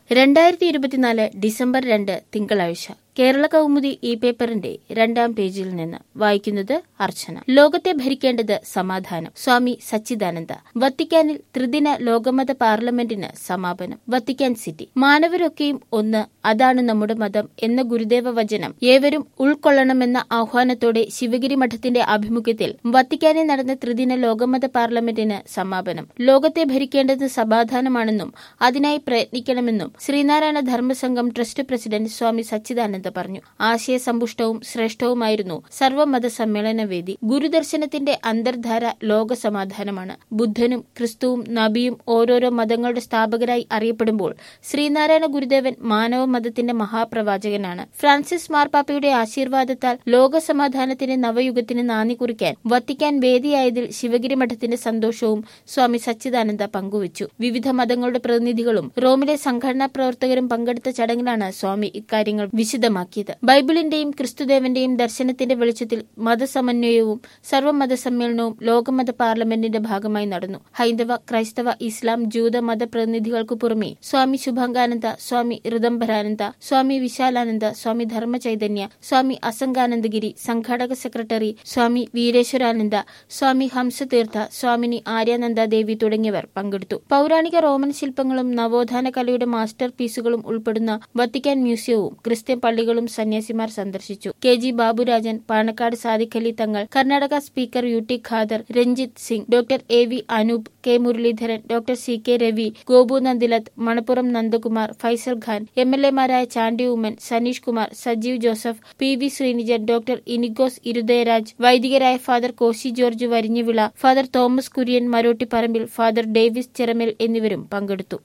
രണ്ടായിരത്തി ഇരുപത്തിനാല് ഡിസംബർ രണ്ട് തിങ്കളാഴ്ച കേരള കൗമുദി ഈ പേപ്പറിന്റെ രണ്ടാം പേജിൽ നിന്ന് വായിക്കുന്നത് അർച്ചന ലോകത്തെ ഭരിക്കേണ്ടത് സമാധാനം സ്വാമി സച്ചിദാനന്ദ വത്തിക്കാനിൽ ത്രിദിന ലോകമത പാർലമെന്റിന് സമാപനം വത്തിക്കാൻ സിറ്റി മാനവരൊക്കെയും ഒന്ന് അതാണ് നമ്മുടെ മതം എന്ന ഗുരുദേവ വചനം ഏവരും ഉൾക്കൊള്ളണമെന്ന ആഹ്വാനത്തോടെ ശിവഗിരി മഠത്തിന്റെ ആഭിമുഖ്യത്തിൽ വത്തിക്കാനിൽ നടന്ന ത്രിദിന ലോകമത പാർലമെന്റിന് സമാപനം ലോകത്തെ ഭരിക്കേണ്ടത് സമാധാനമാണെന്നും അതിനായി പ്രയത്നിക്കണമെന്നും ശ്രീനാരായണ ധർമ്മസംഘം ട്രസ്റ്റ് പ്രസിഡന്റ് സ്വാമി സച്ചിദാനന്ദ പറഞ്ഞു ആശയസമ്പുഷ്ടവും ശ്രേഷ്ഠവുമായിരുന്നു സർവമത സമ്മേളന വേദി ഗുരുദർശനത്തിന്റെ അന്തർധാര ലോക സമാധാനമാണ് ബുദ്ധനും ക്രിസ്തുവും നബിയും ഓരോരോ മതങ്ങളുടെ സ്ഥാപകരായി അറിയപ്പെടുമ്പോൾ ശ്രീനാരായണ ഗുരുദേവൻ മാനവ മതത്തിന്റെ മഹാപ്രവാചകനാണ് ഫ്രാൻസിസ് മാർപ്പാപ്പയുടെ ആശീർവാദത്താൽ ലോക സമാധാനത്തിന്റെ നവയുഗത്തിന് നാന്ദി കുറിക്കാൻ വത്തിക്കാൻ വേദിയായതിൽ ശിവഗിരി മഠത്തിന്റെ സന്തോഷവും സ്വാമി സച്ചിദാനന്ദ പങ്കുവച്ചു വിവിധ മതങ്ങളുടെ പ്രതിനിധികളും റോമിലെ സംഘടനാ പ്രവർത്തകരും പങ്കെടുത്ത ചടങ്ങിലാണ് സ്വാമി ഇക്കാര്യങ്ങൾ വിശദമാക്കിയത് ബൈബിളിന്റെയും ക്രിസ്തുദേവന്റെയും ദർശനത്തിന്റെ വെളിച്ചത്തിൽ മതസമന്വയവും സർവ്വമത സമ്മേളനവും ലോകമത പാർലമെന്റിന്റെ ഭാഗമായി നടന്നു ഹൈന്ദവ ക്രൈസ്തവ ഇസ്ലാം ജൂത മത പ്രതിനിധികൾക്കു പുറമെ സ്വാമി ശുഭാംഗാനന്ദ സ്വാമി ഋതംബരാനന്ദ സ്വാമി വിശാലാനന്ദ സ്വാമി ധർമ്മചൈതന്യ സ്വാമി അസംഗാനന്ദഗിരി സംഘാടക സെക്രട്ടറി സ്വാമി വീരേശ്വരാനന്ദ സ്വാമി ഹംസതീർത്ഥ സ്വാമിനി ആര്യാനന്ദ ദേവി തുടങ്ങിയവർ പങ്കെടുത്തു പൌരാണിക റോമൻ ശില്പങ്ങളും നവോത്ഥാന കലയുടെ മാസ്റ്റർ പീസുകളും ഉൾപ്പെടുന്ന വത്തിക്കാൻ മ്യൂസിയവും ക്രിസ്ത്യൻ പള്ളികളും സന്യാസിമാർ സന്ദർശിച്ചു K G Baburajan Panakkad Sadiq Ali Thangal Karnataka speaker U T Khader Ranjith Singh doctor A V Anoop K Muraleedharan doctor C K Ravi Gopu Nandilath Manappuram Nandakumar Faisal Khan M L എമാരായ Chandy Oommen Sanish Kumar Sajeev Joseph P V Sreenijan doctor Inigos Irudayaraj വൈദികരായ father Koshy George Varinjuvila father Thomas Kurian Marottiparambil father Davis Chiramel എന്നിവരും പങ്കെടുത്തു